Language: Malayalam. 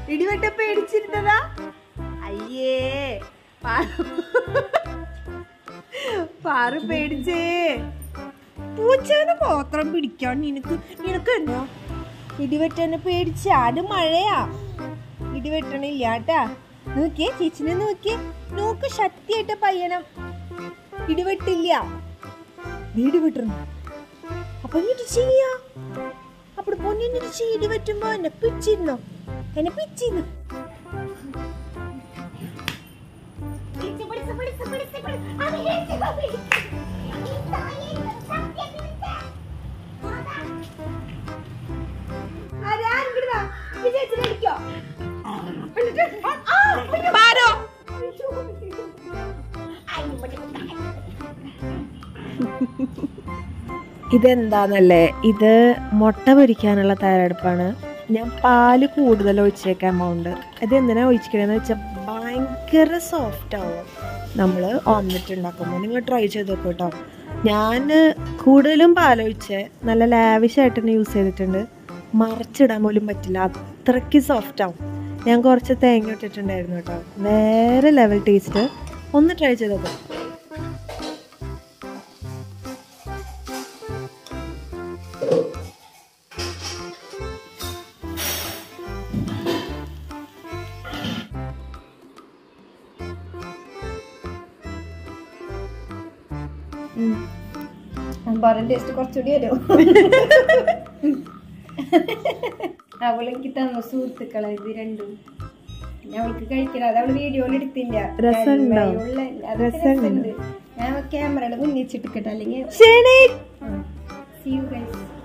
ഇടിവെട്ട പേടിച്ചിരുന്നതാ അയ്യേ പാറു പാറു പേടിച്ചേ പൂച്ചേന്ന് മാത്രം പിടിക്കാൻ നിനക്ക് നിനക്ക് എന്നോ ഇടിവെട്ടനെ പേടിച്ച അത് മഴയാ ഇടിവെട്ടണില്ല കേട്ടാ നോക്കിയേ ചേച്ചിനെ നോക്കിയേ നോക്ക് ശക്തിയായിട്ട് പയ്യനം ഇടിവെട്ടില്ല വീട് വിട്ടണം അപ്പൊ എന്നിട്ട് ചെയ്യാ അപ്പോൾ പൊന്നിന്നിട്ട് ചീടി പറ്റുമ്പോ എന്നെ പിച്ചിരുന്നോ എന്നെ പിച്ചിരുന്നു ഇതെന്താന്നല്ലേ ഇത് മുട്ട പൊരിക്കാനുള്ള തയ്യാറെടുപ്പാണ് ഞാൻ പാല് കൂടുതൽ ഒഴിച്ചേക്കാം എമൗണ്ട് ഇത് എന്തിനാ ഒഴിച്ചിക്കണെന്ന് വെച്ചാൽ ഭയങ്കര സോഫ്റ്റ് ആവും നമ്മൾ ഓംലെറ്റ് ഉണ്ടാക്കുമ്പോൾ നിങ്ങൾ ട്രൈ ചെയ്ത് നോക്കൂ കേട്ടോ ഞാൻ കൂടുതലും പാലൊഴിച്ച് നല്ല ലാവിഷായിട്ട് തന്നെ യൂസ് ചെയ്തിട്ടുണ്ട് മറിച്ചിടാൻ പോലും പറ്റില്ല അത്രയ്ക്ക് സോഫ്റ്റ് ആവും ഞാൻ കുറച്ച് തേങ്ങ ഇട്ടിട്ടുണ്ടായിരുന്നു കേട്ടോ വേറെ ലെവൽ ടേസ്റ്റ് ഒന്ന് ട്രൈ ചെയ്ത് നോക്കാം അമ്പാറിന്റെ ടേസ്റ്റ് കുറച്ചുകൂടി വരും അവളെനിക്ക് തന്ന സുഹൃത്തുക്കളെ ഇത് രണ്ടും പിന്നെ അവൾക്ക് കഴിക്കണം അത് അവള് വീഡിയോയിൽ എടുത്തില്ല രസമുണ്ടോ? തന്മയുള്ള- അതൊക്കെ രസമുണ്ട്. രസമുണ്ട് ഞാൻ ക്യാമറയുടെ മുന്നിൽ വെച്ചിട്ട് അല്ലെങ്കിൽ ശരി see you guys